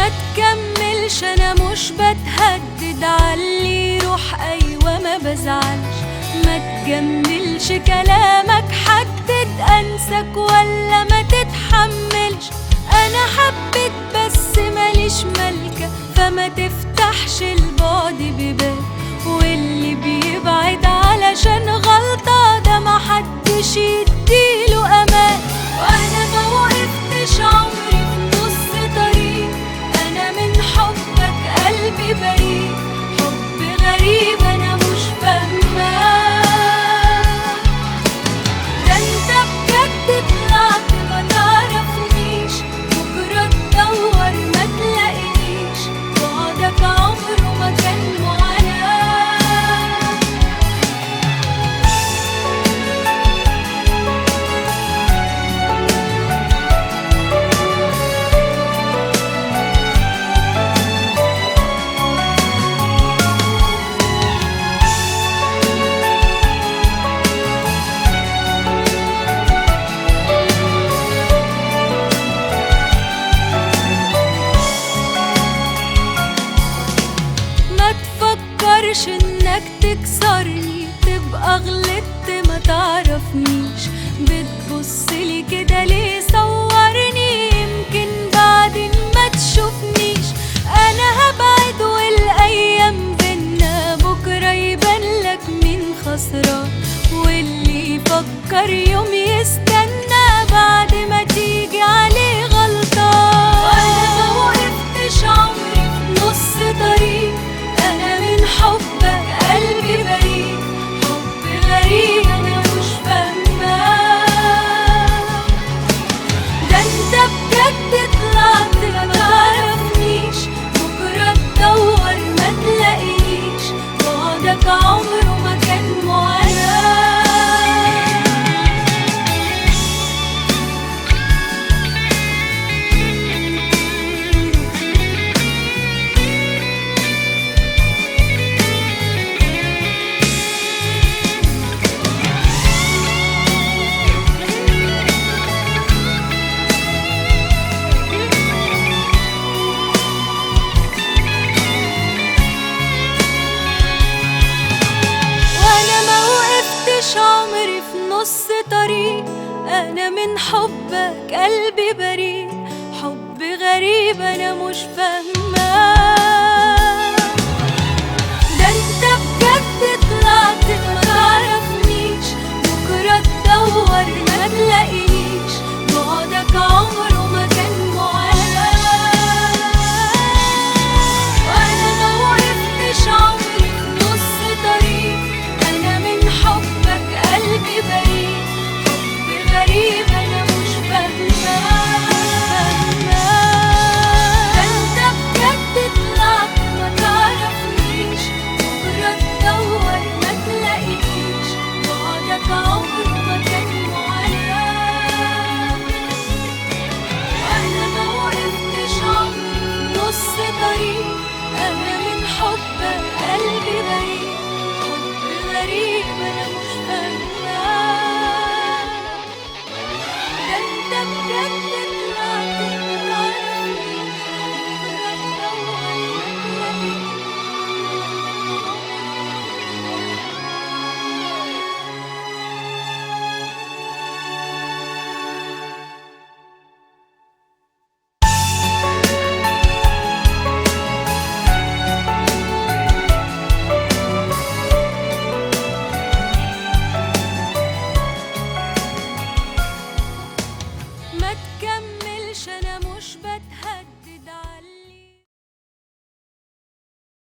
ما تكملش انا مش بتهدد علي يروح ايوه ما بزعلش ما تجملش كلامك حدد انساك ولا ما تتحملش انا حبيت بس ماليش ملكة فما تفتحش البعد بباب واللي بيبعد علشان غلطة ده محدش يديله امان وانا ما وقفتش عمري في نص طريق انا من حبك قلبي بريء حب غريب انا مش فاهماه ده انت بجد طلعت ما تعرفنيش بكرة تدور ما تلاقينيش بعدك عمره ما كان معاناة ما تفكرش انك تكسرني تبقى غلطت ما تعرفنيش بتبصلي كده ليه صورني يمكن بعدين ما تشوفنيش انا هبعد والايام بينا بكره يبان لك مين خسران واللي يفكر يوم يستنى بعد ما تيجي عليه غلطان وانا ما وقفتش عمري في نص طريق انا من حبك قلبي بريء حب غريب انا مش فاهماه ده انت بجد طلعت ما تعرفنيش بكرة تدور ما تلاقينيش بعدك عمره ما كان معاناة وانا ما وقفتش عمري في نص طريق انا من حبك قلبي بريء حب غريب انا مش فاهماه ده انت بجد طلعت ما تعرفنيش بكرة تدور ما تلاقينيش بعدك عمره ما كان معاناة وانا ما وقفتش عمري في نص طريق انا من حبك قلبي بريء حب غريب انا مش فاهماه ده انت بجد طلعت ما تعرفنيش بكرة تدور ما تلاقينيش بعدك عمره ما كان معاناة وانا ما وقفتش عمري في نص طريق انا من حبك قلبي بريء حب غريب انا